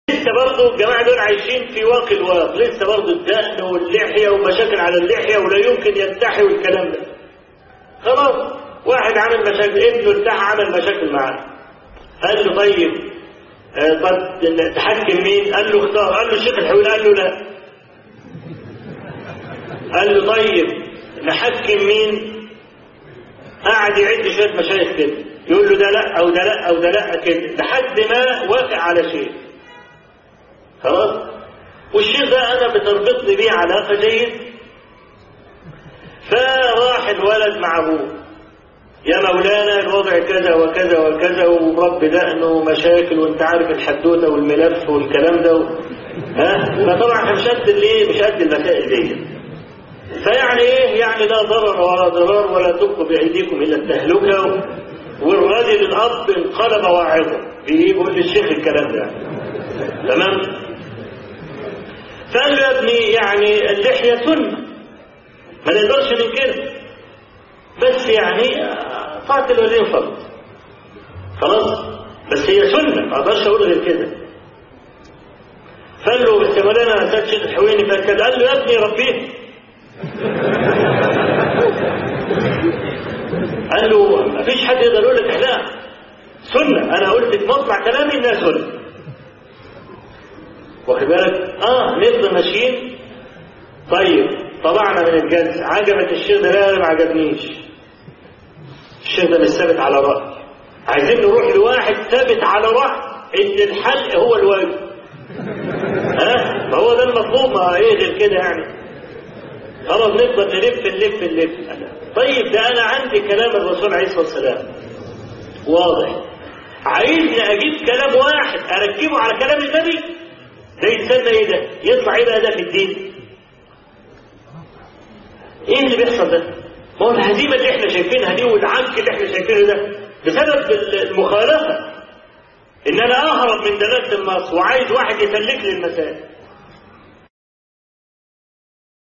لسه برضه الجماعه دول عايشين في واقي الواقع لسه برضه الدقن واللحيه ومشاكل على اللحيه ولا يمكن ينتحي والكلام ده خلاص واحد عمل مشاكل ابنه ارتاح عمل مشاكل معاه قال له طيب آه طب تحكم مين؟ قال له اختار قال له الشيخ الحويل قال له لا قال له طيب نحكم مين؟ قعد يعد شويه مشايخ كده يقول له ده لا او ده لا او ده لا كده لحد ما وافق على شيء خلاص والشيء ده انا بتربطني بيه علاقه جيده فراح الولد مع ابوه يا مولانا الوضع كذا وكذا وكذا ومربي دقنه ومشاكل وانت عارف الحدوته والملف والكلام ده و... ها فطبعا مش قد الايه مش قد المسائل دي فيعني ايه يعني لا ضرر ولا ضرار ولا تلقوا بايديكم الى التهلكه والراجل الاب انقلب واعظا بيقول للشيخ الكلام ده تمام فقال له يا ابني يعني اللحيه سنه ما نقدرش ننكرها بس يعني قاتل ولي فرض خلاص بس هي سنه ما اقدرش اقول غير كده قال له بس يا مولانا انا شيخ الحويني فكان قال له يا ابني ربيه قال له ما فيش حد يقدر يقول لك لا سنة أنا قلت في مطلع كلامي إنها سنة واخد بالك؟ آه نفضل ماشيين طيب طلعنا من الجلسة عجبت الشيخ ده لا ما عجبنيش الشيخ ده مش ثابت على رأي عايزين نروح لواحد ثابت على رأي إن الحل هو الواجب ها ما هو ده المطلوب ما ايه غير كده يعني خلاص نفضل نلف نلف نلف طيب ده انا عندي كلام الرسول عليه الصلاه والسلام واضح عايزني اجيب كلام واحد اركبه على كلام النبي ده يتسمى ايه ده؟ يطلع ايه بقى ده في الدين؟ ايه اللي بيحصل ده؟ ما هو الهزيمه اللي احنا شايفينها دي والعنك اللي احنا شايفينه ده بسبب المخالفه ان انا اهرب من دلاله النص وعايز واحد يسلك لي المسائل